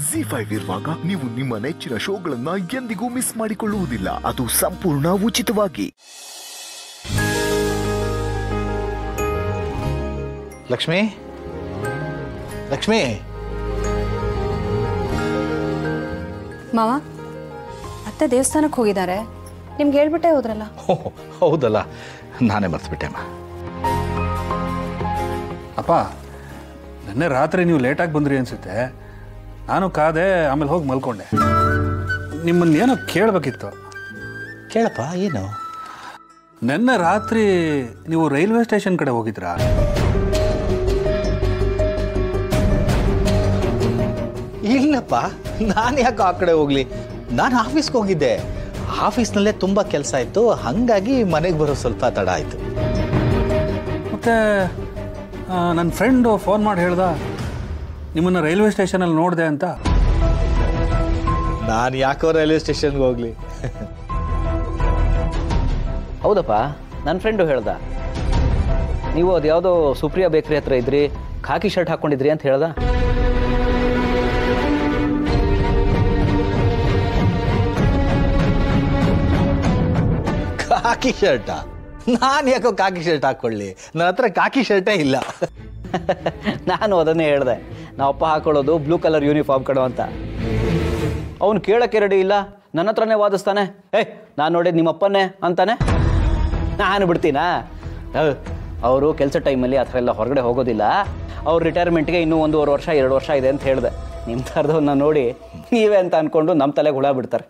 G five ಇರುವಾಗ ನೀವು ನಿಮ್ಮ ನೆಚ್ಚಿನ ಶೋಗಳನ್ನ ಎಂದಿಗೂ ಮಿಸ್ ಮಾಡಿಕೊಳ್ಳುವುದಿಲ್ಲ ಅದು ಸಂಪೂರ್ಣ ಉಚಿತವಾಗಿ ಲಕ್ಷ್ಮಿ ಲಕ್ಷ್ಮಿ ಮಾವ ಅತ್ತೆ ದೇವಸ್ಥಾನಕ್ಕೆ ಹೋಗಿದ್ದಾರೆ ನಿಮ್ಗೆ ಹೇಳ್ಬಿಟ್ಟೆ ಹೋದ್ರಲ್ಲ ಹೋ, ಹೌದಲ್ಲ ನಾನೇ ಮರ್ತ್ಬಿಟ್ಟೆಮ್ಮ ಅಪ್ಪ ನಿನ್ನೆ ರಾತ್ರಿ ನೀವು ಲೇಟಾಗಿ ಬಂದ್ರಿ ಅನ್ಸುತ್ತೆ ನಾನು ಕಾದೆ ಆಮೇಲೆ ಹೋಗಿ ಮಲ್ಕೊಂಡೆ ನಿಮ್ಮನ್ನೇನೋ ಕೇಳಬೇಕಿತ್ತು ಕೇಳಪ್ಪ ಏನು ನಿನ್ನೆ ರಾತ್ರಿ ನೀವು ರೈಲ್ವೆ ಸ್ಟೇಷನ್ ಕಡೆ ಹೋಗಿದ್ರಾ ಇಲ್ಲಪ್ಪ ನಾನು ಯಾಕೆ ಆ ಕಡೆ ಹೋಗ್ಲಿ ನಾನು ಆಫೀಸ್ಗೆ ಹೋಗಿದ್ದೆ ಆಫೀಸ್ನಲ್ಲೇ ತುಂಬ ಕೆಲಸ ಇತ್ತು ಹಾಗಾಗಿ ಮನೆಗೆ ಬರೋ ಸ್ವಲ್ಪ ತಡ ಆಯಿತು ಮತ್ತೆ ನನ್ನ ಫ್ರೆಂಡು ಫೋನ್ ಮಾಡಿ ಹೇಳ್ದ ನಿಮ್ಮನ್ನು ರೈಲ್ವೆ ಸ್ಟೇಷನಲ್ಲಿ ನೋಡಿದೆ ಅಂತ ನಾನು ಯಾಕೋ ರೈಲ್ವೆ ಸ್ಟೇಷನ್ಗೆ ಹೋಗ್ಲಿ ಹೌದಪ್ಪ ನನ್ನ ಫ್ರೆಂಡು ಹೇಳ್ದ ನೀವು ಅದು ಯಾವುದೋ ಸುಪ್ರಿಯಾ ಬೇಕ್ರಿ ಹತ್ರ ಇದ್ರಿ ಖಾಕಿ ಶರ್ಟ್ ಹಾಕ್ಕೊಂಡಿದ್ರಿ ಅಂತ ಹೇಳ್ದ ಕಾಕಿ ಶರ್ಟ ನಾನು ಯಾಕೋ ಕಾಕಿ ಶರ್ಟ್ ಹಾಕ್ಕೊಳ್ಳಿ ನನ್ನ ಹತ್ರ ಕಾಕಿ ಶರ್ಟೇ ಇಲ್ಲ ನಾನು ಅದನ್ನೇ ಹೇಳ್ದೆ ನಾವಪ್ಪ ಹಾಕೊಳ್ಳೋದು ಬ್ಲೂ ಕಲರ್ ಯೂನಿಫಾರ್ಮ್ ಕಣೋ ಅಂತ ಅವನು ಕೇಳಕ್ಕೆ ರೆಡಿ ಇಲ್ಲ ನನ್ನ ಹತ್ರನೇ ವಾದಿಸ್ತಾನೆ ಏ ನಾನು ನೋಡಿದ್ ನಿಮ್ಮಪ್ಪನೇ ಅಂತಾನೆ ನಾನು ಬಿಡ್ತೀನಾ ಅವರು ಕೆಲಸ ಟೈಮಲ್ಲಿ ಆ ಥರ ಎಲ್ಲ ಹೊರಗಡೆ ಹೋಗೋದಿಲ್ಲ ಅವ್ರ ರಿಟೈರ್ಮೆಂಟ್ಗೆ ಇನ್ನೂ ಒಂದೂವರೆ ವರ್ಷ ಎರಡು ವರ್ಷ ಇದೆ ಅಂತ ಹೇಳಿದೆ ನಿಮ್ಮ ಥರದವನ್ನ ನೋಡಿ ನೀವೇ ಅಂತ ಅಂದ್ಕೊಂಡು ನಮ್ಮ ತಲೆಗೆ ಹುಳ ಬಿಡ್ತಾರೆ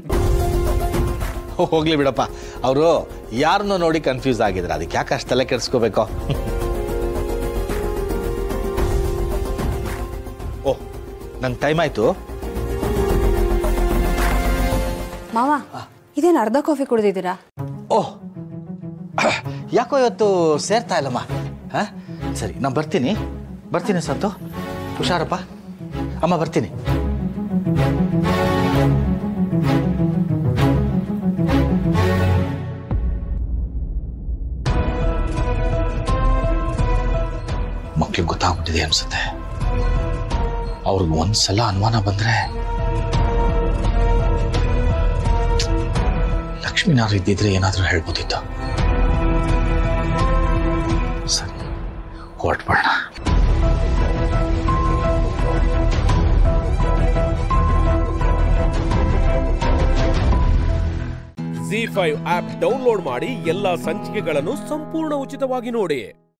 ಹೋಗ್ಲಿ ಬಿಡಪ್ಪ ಅವರು ಯಾರನ್ನೋ ನೋಡಿ ಕನ್ಫ್ಯೂಸ್ ಆಗಿದ್ರು ಅದಕ್ಕೆ ಯಾಕೆ ಅಷ್ಟು ತಲೆ ಕೆಡಿಸ್ಕೋಬೇಕು ಓಹ್ ನಂಗೆ ಟೈಮ್ ಆಯಿತು ಮಾವ ಇದೇನು ಅರ್ಧ ಕಾಫಿ ಕುಡ್ದಿದ್ದೀರಾ ಓಹ್ ಯಾಕೋ ಇವತ್ತು ಸೇರ್ತಾ ಇಲ್ಲಮ್ಮ ಹಾಂ ಸರಿ ನಾನು ಬರ್ತೀನಿ ಬರ್ತೀನಿ ಸಂತು ಹುಷಾರಪ್ಪ ಅಮ್ಮ ಬರ್ತೀನಿ ಮಕ್ಳಿಗೆ ಗೊತ್ತಾಗ್ಬಿಟ್ಟಿದೆ ಅನ್ಸುತ್ತೆ ಅವ್ರಿಗೆ ಒಂದ್ಸಲ ಅನುಮಾನ ಬಂದ್ರೆ ಲಕ್ಷ್ಮೀನಾರು ಇದ್ದಿದ್ರೆ ಏನಾದರೂ ಹೇಳ್ಬೋದಿತ್ತು ಸರಿ ಹೊರಟ್ಬೇಡ ಜಿ ಫೈವ್ ಆಪ್ ಡೌನ್ಲೋಡ್ ಮಾಡಿ ಎಲ್ಲಾ ಸಂಚಿಕೆಗಳನ್ನು ಸಂಪೂರ್ಣ ಉಚಿತವಾಗಿ ನೋಡಿ